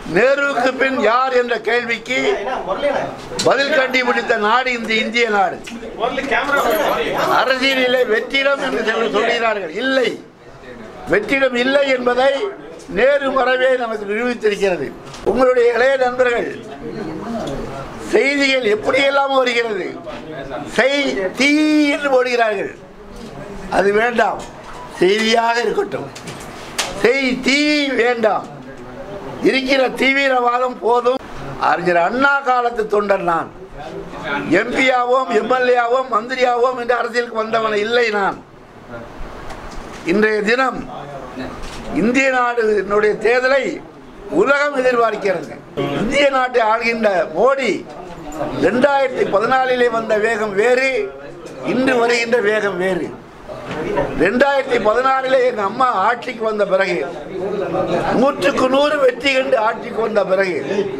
நேருவுக்கு பின் யார் என்ற கேள்விக்கு பதில் கண்டுபிடித்த நாடு இந்த இந்திய நாடு அரசியலிலே வெற்றிடம் என்று சிலர் சொல்கிறார்கள் இல்லை வெற்றிடம் இல்லை என்பதை நேரு மரபே நமக்கு நிரூபித்திருக்கிறது உங்களுடைய இளைய நண்பர்கள் செய்திகள் எப்படியெல்லாம் வருகிறது செய் தீ என்று போடுகிறார்கள் அது வேண்டாம் செய்தியாக இருக்கட்டும் செய் தீ வேண்டாம் இருக்கிற தீவிரவாதம் போதும் அறிஞர் அண்ணா காலத்து தொண்டர் நான் எம்பியாவோம் எம்எல்ஏவாவும் மந்திரியாவோம் என்று அரசியலுக்கு வந்தவன் இல்லை நான் இன்றைய தினம் இந்திய நாடு தேர்தலை உலகம் எதிர்பார்க்கிறது இந்திய நாட்டை ஆள்கின்ற மோடி ரெண்டாயிரத்தி பதினாலிலே வந்த வேகம் வேறு இன்று வருகின்ற வேகம் வேறு ரெண்டாயிரத்தி பதினாலிலே எங்க அம்மா ஆட்சிக்கு வந்த பிறகு நூற்றுக்கு நூறு வெற்றி கண்டு ஆட்சிக்கு வந்த பிறகு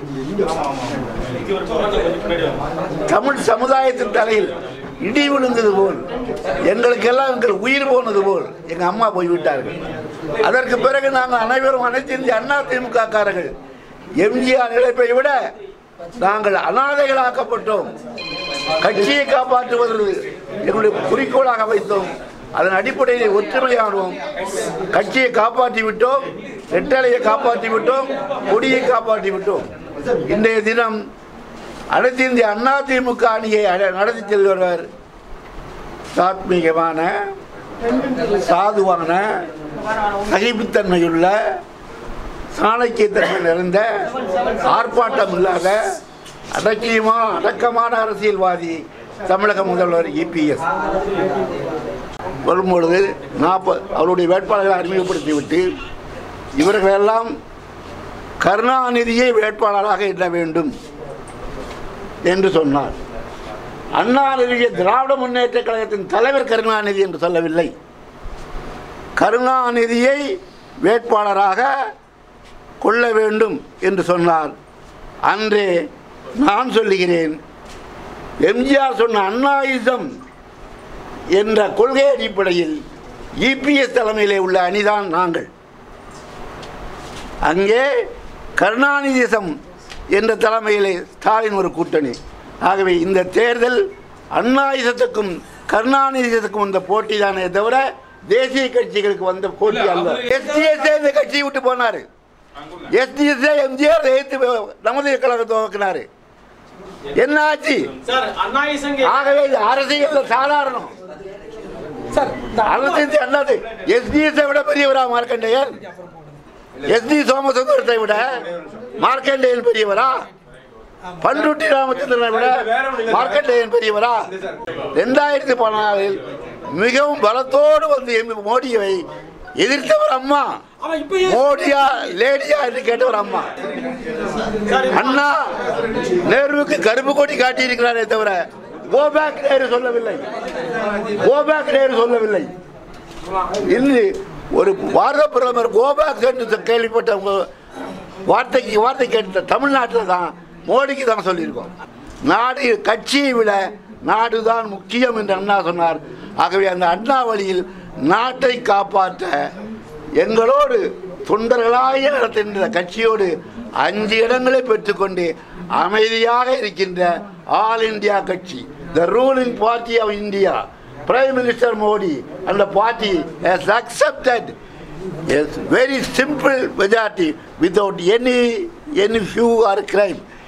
தமிழ் சமுதாயத்தின் தலையில் இடி விழுந்தது போல் எங்களுக்கெல்லாம் எங்கள் உயிர் போனது போல் எங்க அம்மா போய்விட்டார்கள் அதற்கு பிறகு நாங்கள் அனைவரும் அனைத்து இந்திய அண்ணா திமுக காரர்கள் எம்ஜிஆர் இழப்பை விட நாங்கள் அனாதைகளாக்கப்பட்டோம் கட்சியை காப்பாற்றுவது எங்களுடைய குறிக்கோளாக வைத்தோம் அதன் அடிப்படையில் ஒற்றுமையானோம் கட்சியை காப்பாற்றி விட்டோம் ரெட்டலையை காப்பாற்றி விட்டோம் கொடியை காப்பாற்றி விட்டோம் இன்றைய தினம் அனைத்து இந்திய அண்ணா திமுக அணியை அட- நடத்தி செல்கிறவர் தாத்மீகமான சாதுவான சகிப்புத்தன்மையுள்ள சாணக்கியத்தன்மை நிறைந்த ஆர்ப்பாட்டம் இல்லாத அடக்கியமான அடக்கமான அரசியல்வாதி தமிழக முதல்வர் இபிஎஸ் வரும்பொழுது நாற்பது அவருடைய வேட்பாளர்களை அறிமுகப்படுத்திவிட்டு இவர்களெல்லாம் கருணாநிதியை வேட்பாளராக எண்ண வேண்டும் என்று சொன்னார் அண்ணா நிறுவிய திராவிட முன்னேற்ற கழகத்தின் தலைவர் கருணாநிதி என்று சொல்லவில்லை கருணாநிதியை வேட்பாளராக கொள்ள வேண்டும் என்று சொன்னார் அன்றே நான் சொல்லுகிறேன் எம்ஜிஆர் சொன்ன அண்ணாயிசம் என்ற கொள்கை அடிப்படையில் இபிஎஸ் தலைமையிலே உள்ள அணிதான் நாங்கள் அங்கே கருணாநிதிசம் என்ற தலைமையிலே ஸ்டாலின் ஒரு கூட்டணி ஆகவே இந்த தேர்தல் அண்ணாயுதத்துக்கும் கருணாநிதியத்துக்கும் வந்த போட்டி தானே தவிர தேசிய கட்சிகளுக்கு வந்த போட்டி அல்ல எஸ்டிஎஸ்ஏ இந்த கட்சியை விட்டு போனாரு எஸ்டிஎஸ்ஏ எம்ஜிஆர் எதிர்த்து நமது கழகத்தை துவக்கினாரு என்ன ஆச்சு சார் அண்ணா இசங்க ஆகவே இது அரசியல் சாதாரணம் சார் இந்த அரசியல் அண்ணாது எஸ்டிஎஸ்ஐ விட பெரியவரா மார்க்கண்டேயன் எஸ்டி சோமசுந்தரத்தை விட மார்க்கண்டேயன் பெரியவரா பண்ருட்டி ராமச்சந்திரனை விட மார்க்கண்டேயன் பெரியவரா ரெண்டாயிரத்தி பதினாலில் மிகவும் பலத்தோடு வந்து எம் மோடியை எதிர்த்தவர் அம்மா அவன் இப்ப ஏன் மோடியா லேடியா என்று கேட்டவர் அம்மா அண்ணா நேருவுக்கு கருப்பு கொடி காட்டியிருக்கிறாரே தவிர கோபேக் நேரு சொல்லவில்லை கோபேக் நேரு சொல்லவில்லை இன்று ஒரு பாரத பிரதமர் கோபேக் என்று கேள்விப்பட்ட உங்க வார்த்தைக்கு வார்த்தை கேட்ட தமிழ்நாட்டில் தான் மோடிக்கு தான் சொல்லியிருக்கோம் நாடு கட்சியை விட நாடு தான் முக்கியம் என்று அண்ணா சொன்னார் ஆகவே அந்த அண்ணா வழியில் நாட்டை காப்பாற்ற எங்களோடு தொண்டர்களாக நடத்துகின்ற கட்சியோடு அஞ்சு இடங்களை பெற்றுக்கொண்டு அமைதியாக இருக்கின்ற ஆல் இந்தியா கட்சி the ruling party of India prime minister Modi and the party has accepted a very simple majority without any any few or crime